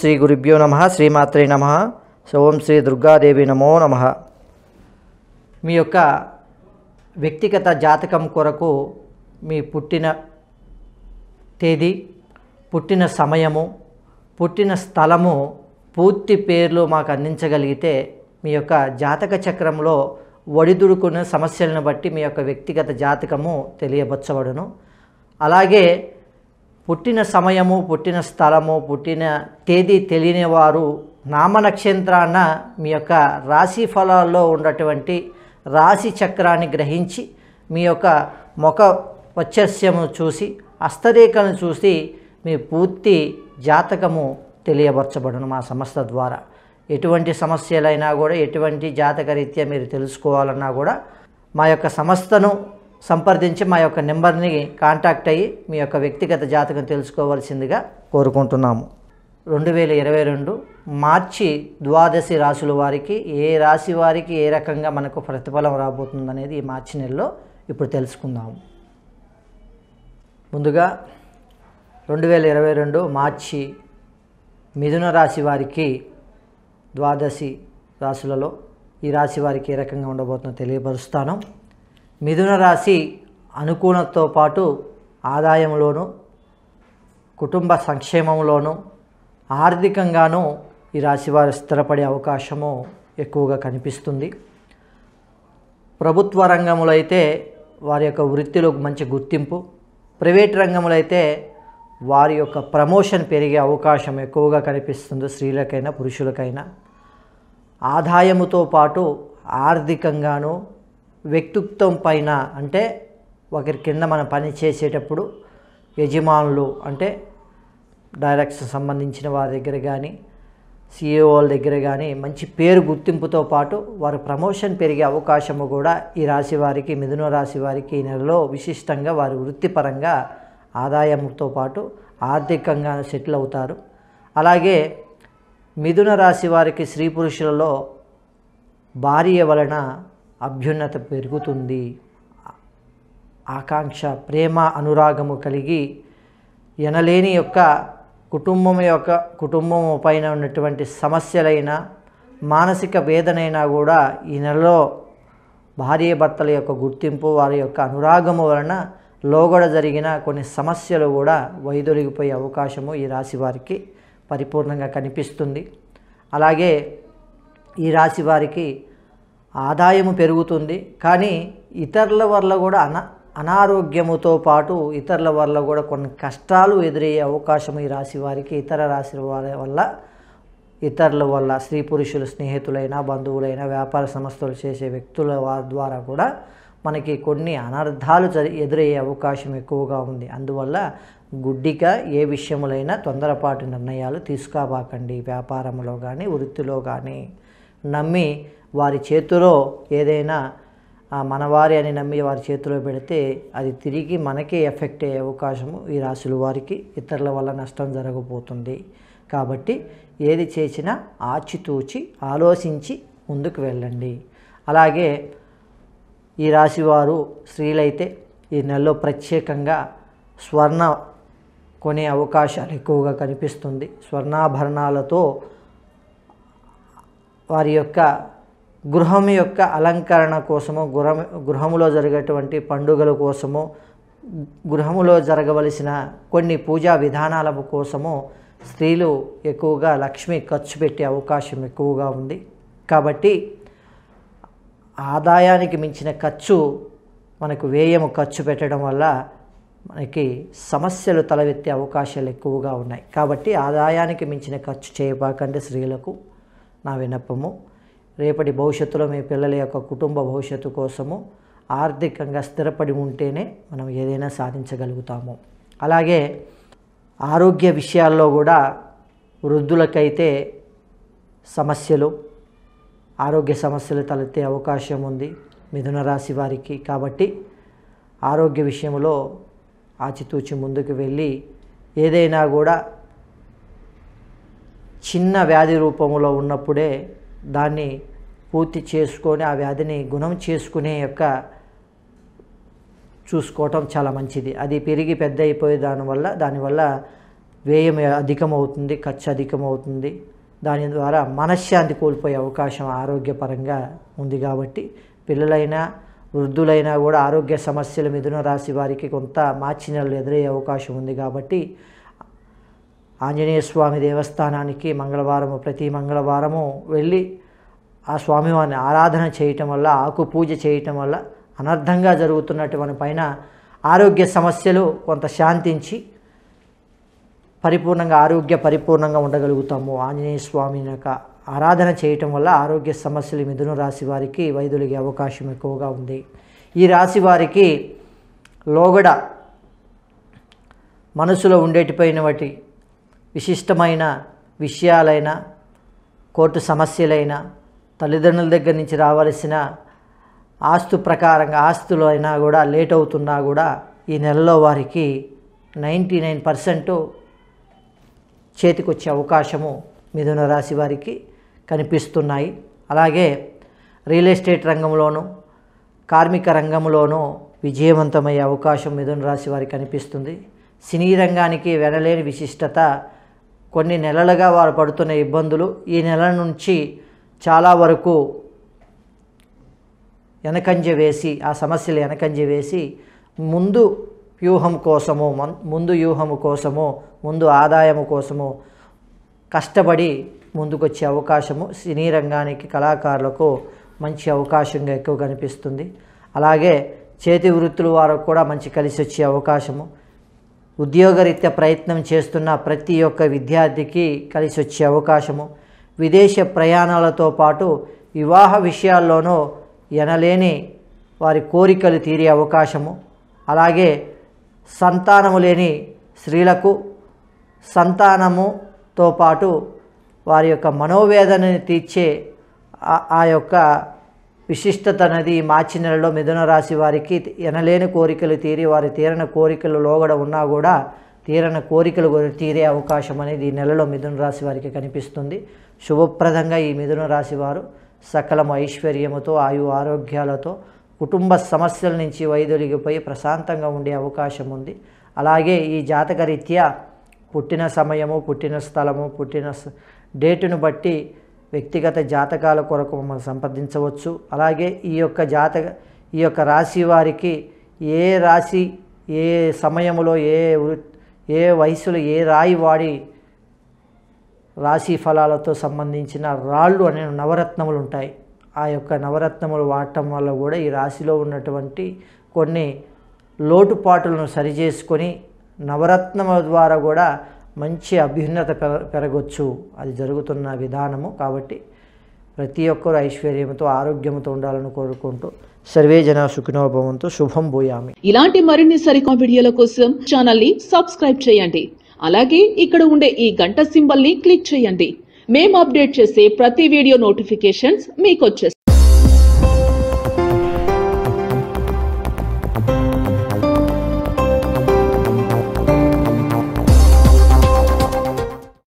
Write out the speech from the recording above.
శ్రీ గురుభ్యో నమ శ్రీమాత్రే నమ ఓం శ్రీ దుర్గాదేవి నమో నమ మీ యొక్క వ్యక్తిగత జాతకం కొరకు మీ పుట్టిన తేదీ పుట్టిన సమయము పుట్టిన స్థలము పూర్తి పేర్లు మాకు అందించగలిగితే మీ యొక్క జాతక చక్రంలో ఒడిదుడుకున్న సమస్యలను బట్టి మీ యొక్క వ్యక్తిగత జాతకము తెలియబచ్చబడును అలాగే పుట్టిన సమయము పుట్టిన స్థలము పుట్టిన తేదీ తెలియని వారు నామ నక్షత్రాన మీ యొక్క రాశి ఫలాల్లో ఉన్నటువంటి రాశి చక్రాన్ని గ్రహించి మీ యొక్క ముఖ వచ్చస్యము చూసి హస్తరేఖలను చూసి మీ పూర్తి జాతకము తెలియబరచబడును మా సంస్థ ద్వారా ఎటువంటి సమస్యలైనా కూడా ఎటువంటి జాతకరీత్యా మీరు తెలుసుకోవాలన్నా కూడా మా యొక్క సంస్థను సంప్రదించి మా యొక్క నెంబర్ని కాంటాక్ట్ అయ్యి మీ యొక్క వ్యక్తిగత జాతకం తెలుసుకోవాల్సిందిగా కోరుకుంటున్నాము రెండు వేల ఇరవై రెండు మార్చి ద్వాదశి రాశుల వారికి ఏ రాశి వారికి ఏ రకంగా మనకు ప్రతిఫలం రాబోతుంది అనేది ఈ మార్చి నెలలో ఇప్పుడు తెలుసుకుందాము ముందుగా రెండు వేల ఇరవై రెండు మార్చి మిథున రాశి వారికి ద్వాదశి రాశులలో ఈ రాశి వారికి ఏ రకంగా ఉండబోతుందో తెలియపరుస్తాను మిథున రాశి అనుకూలతతో పాటు ఆదాయంలోను కుటుంబ సంక్షేమంలోను ఆర్థికంగానూ ఈ రాశి వారు స్థిరపడే అవకాశము ఎక్కువగా కనిపిస్తుంది ప్రభుత్వ రంగంలో అయితే వారి యొక్క వృత్తిలో మంచి గుర్తింపు ప్రైవేట్ రంగంలో అయితే వారి యొక్క ప్రమోషన్ పెరిగే అవకాశం ఎక్కువగా కనిపిస్తుంది స్త్రీలకైనా పురుషులకైనా ఆదాయముతో పాటు ఆర్థికంగాను వ్యక్తిత్వం పైన అంటే ఒకరి కింద మనం పని చేసేటప్పుడు యజమానులు అంటే డైరెక్ట్స్ సంబంధించిన వారి దగ్గర కానీ సిఇఓల దగ్గర కానీ మంచి పేరు గుర్తింపుతో పాటు వారి ప్రమోషన్ పెరిగే అవకాశము కూడా ఈ రాశి వారికి మిథున రాశి వారికి ఈ నెలలో విశిష్టంగా వారి వృత్తిపరంగా ఆదాయంతో పాటు ఆర్థికంగా సెటిల్ అవుతారు అలాగే మిథున రాశి వారికి స్త్రీ పురుషులలో భార్య వలన అభ్యున్నత పెరుగుతుంది ఆకాంక్ష ప్రేమ అనురాగము కలిగి ఎనలేని యొక్క కుటుంబం యొక్క కుటుంబం పైన ఉన్నటువంటి సమస్యలైన మానసిక వేదనైనా కూడా ఈ నెలలో భార్య భర్తల యొక్క గుర్తింపు వారి యొక్క అనురాగము వలన లోగడ జరిగిన కొన్ని సమస్యలు కూడా వైదొలిగిపోయే అవకాశము ఈ రాశి వారికి పరిపూర్ణంగా కనిపిస్తుంది అలాగే ఈ రాశి వారికి ఆదాయము పెరుగుతుంది కానీ ఇతరుల వల్ల కూడా అన అనారోగ్యముతో పాటు ఇతరుల వల్ల కూడా కొన్ని కష్టాలు ఎదురయ్యే అవకాశం ఈ రాశి వారికి ఇతర రాశి వారి వల్ల ఇతరుల వల్ల స్త్రీ పురుషులు స్నేహితులైన బంధువులైన వ్యాపార సంస్థలు చేసే వ్యక్తుల వారి ద్వారా కూడా మనకి కొన్ని అనర్థాలు జరి ఎదురయ్యే అవకాశం ఎక్కువగా ఉంది అందువల్ల గుడ్డిగా ఏ విషయములైనా తొందరపాటు నిర్ణయాలు తీసుకోబాకండి వ్యాపారంలో కానీ వృత్తిలో కానీ నమ్మి వారి చేతిలో ఏదైనా ఆ మనవారి అని నమ్మి వారి చేతిలో పెడితే అది తిరిగి మనకే ఎఫెక్ట్ అయ్యే అవకాశము ఈ రాశుల వారికి ఇతరుల వల్ల నష్టం జరగబోతుంది కాబట్టి ఏది చేసినా ఆచితూచి ఆలోచించి ముందుకు వెళ్ళండి అలాగే ఈ రాశివారు స్త్రీలైతే ఈ నెలలో ప్రత్యేకంగా స్వర్ణ కొనే అవకాశాలు ఎక్కువగా కనిపిస్తుంది స్వర్ణాభరణాలతో వారి యొక్క గృహం యొక్క అలంకరణ కోసము గృహం గృహములో జరిగేటువంటి పండుగల కోసము గృహములో జరగవలసిన కొన్ని పూజా విధానాల కోసము స్త్రీలు ఎక్కువగా లక్ష్మి ఖర్చు పెట్టే అవకాశం ఎక్కువగా ఉంది కాబట్టి ఆదాయానికి మించిన ఖర్చు మనకు వ్యయము ఖర్చు పెట్టడం వల్ల మనకి సమస్యలు తలవెత్తే అవకాశాలు ఎక్కువగా ఉన్నాయి కాబట్టి ఆదాయానికి మించిన ఖర్చు చేయబాకండి స్త్రీలకు నా విన్నపము రేపటి భవిష్యత్తులో మీ పిల్లల యొక్క కుటుంబ భవిష్యత్తు కోసము ఆర్థికంగా స్థిరపడి ఉంటేనే మనం ఏదైనా సాధించగలుగుతాము అలాగే ఆరోగ్య విషయాల్లో కూడా వృద్ధులకైతే సమస్యలు ఆరోగ్య సమస్యలు తలెత్తే అవకాశం ఉంది మిథున రాశి వారికి కాబట్టి ఆరోగ్య విషయంలో ఆచితూచి ముందుకు వెళ్ళి ఏదైనా కూడా చిన్న వ్యాధి రూపంలో ఉన్నప్పుడే దాన్ని పూర్తి చేసుకొని ఆ వ్యాధిని గుణం చేసుకునే యొక్క చూసుకోవటం చాలా మంచిది అది పెరిగి పెద్ద అయిపోయే దానివల్ల దానివల్ల వ్యయం అధికమవుతుంది ఖర్చు అధికమవుతుంది దాని ద్వారా మనశ్శాంతి కోల్పోయే అవకాశం ఆరోగ్యపరంగా ఉంది కాబట్టి పిల్లలైనా వృద్ధులైనా కూడా ఆరోగ్య సమస్యలు మిథున రాశి వారికి కొంత మార్చి నెలలు ఎదురయ్యే అవకాశం ఉంది కాబట్టి ఆంజనేయ స్వామి దేవస్థానానికి మంగళవారము ప్రతి మంగళవారము వెళ్ళి ఆ స్వామివారిని ఆరాధన చేయటం వల్ల ఆకు పూజ చేయటం వల్ల అనర్థంగా జరుగుతున్నటువంటి పైన ఆరోగ్య సమస్యలు కొంత శాంతించి పరిపూర్ణంగా ఆరోగ్య పరిపూర్ణంగా ఉండగలుగుతాము ఆంజనేయ స్వామిని యొక్క ఆరాధన చేయటం వల్ల ఆరోగ్య సమస్యలు మిథున రాశి వారికి వైదొలిగే అవకాశం ఎక్కువగా ఉంది ఈ రాశి వారికి లోగడ మనసులో ఉండేటిపైన వాటి విశిష్టమైన విషయాలైన కోర్టు సమస్యలైన తల్లిదండ్రుల దగ్గర నుంచి రావాల్సిన ఆస్తు ప్రకారంగా ఆస్తులు అయినా కూడా లేట్ అవుతున్నా కూడా ఈ నెలలో వారికి నైంటీ నైన్ పర్సెంట్ చేతికొచ్చే అవకాశము మిథున రాశి వారికి కనిపిస్తున్నాయి అలాగే రియల్ ఎస్టేట్ రంగంలోనూ కార్మిక రంగంలోనూ విజయవంతమయ్యే అవకాశం మిథున రాశి వారికి కనిపిస్తుంది సినీ రంగానికి వెనలేని విశిష్టత కొన్ని నెలలుగా వారు పడుతున్న ఇబ్బందులు ఈ నెల నుంచి చాలా వరకు వెనకంజ వేసి ఆ సమస్యలు వెనకంజ వేసి ముందు వ్యూహం కోసము మన్- ముందు వ్యూహము కోసము ముందు ఆదాయము కోసము కష్టపడి ముందుకొచ్చే అవకాశము సినీ రంగానికి కళాకారులకు మంచి అవకాశంగా ఎక్కువ కనిపిస్తుంది అలాగే చేతి వృత్తుల వారికి కూడా మంచి కలిసి వచ్చే అవకాశము ఉద్యోగరీత్యా ప్రయత్నం చేస్తున్న ప్రతి ఒక్క విద్యార్థికి కలిసి వచ్చే అవకాశము విదేశ ప్రయాణాలతో పాటు వివాహ విషయాల్లోనూ ఎనలేని వారి కోరికలు తీరే అవకాశము అలాగే సంతానము లేని స్త్రీలకు సంతానముతో పాటు వారి యొక్క మనోవేదనని తీర్చే ఆ- ఆ యొక్క విశిష్టత అనేది ఈ మార్చి నెలలో మిథున రాశి వారికి ఎనలేని కోరికలు తీరి వారి తీరని కోరికలు లోగడ ఉన్నా కూడా తీరని కోరికలు కూడా తీరే అవకాశం అనేది ఈ నెలలో మిథున రాశి వారికి కనిపిస్తుంది శుభప్రదంగా ఈ మిథున రాశి వారు సకలం ఐశ్వర్యముతో ఆయు ఆరోగ్యాలతో కుటుంబ సమస్యల నుంచి వైదొలిగిపోయి ప్రశాంతంగా ఉండే అవకాశం ఉంది అలాగే ఈ జాతక రీత్యా పుట్టిన సమయము పుట్టిన స్థలము పుట్టిన స- డేటును బట్టి వ్యక్తిగత జాతకాల కొరకు మనం సంప్రదించవచ్చు అలాగే ఈ యొక్క జాతక ఈ యొక్క రాశి వారికి ఏ రాశి ఏ సమయంలో ఏ వృ- ఏ వయసులో ఏ రాయి వాడి రాశి ఫలాలతో సంబంధించిన రాళ్ళు అనే నవరత్నములు ఉంటాయి ఆ యొక్క నవరత్నములు వాడటం వల్ల కూడా ఈ రాశిలో ఉన్నటువంటి కొన్ని లోటుపాటులను సరిచేసుకొని నవరత్నముల ద్వారా కూడా మంచి అభ్యున్నత పెర పెరగొచ్చు అది జరుగుతున్న విధానము కాబట్టి ప్రతి ఒక్కరు ఐశ్వర్యంతో ఆరోగ్యంతో ఉండాలని కోరుకుంటూ సర్వే జన సుఖినోభవంతో శుభం భూయామి ఇలాంటి మరిన్ని సరికొత్త వీడియోల కోసం ఛానల్ ని సబ్స్క్రైబ్ చేయండి అలాగే ఇక్కడ ఉండే ఈ గంట సింబల్ ని క్లిక్ చేయండి మేము అప్డేట్ చేసే ప్రతి వీడియో నోటిఫికేషన్స్ మీకు వచ్చేస్తాయి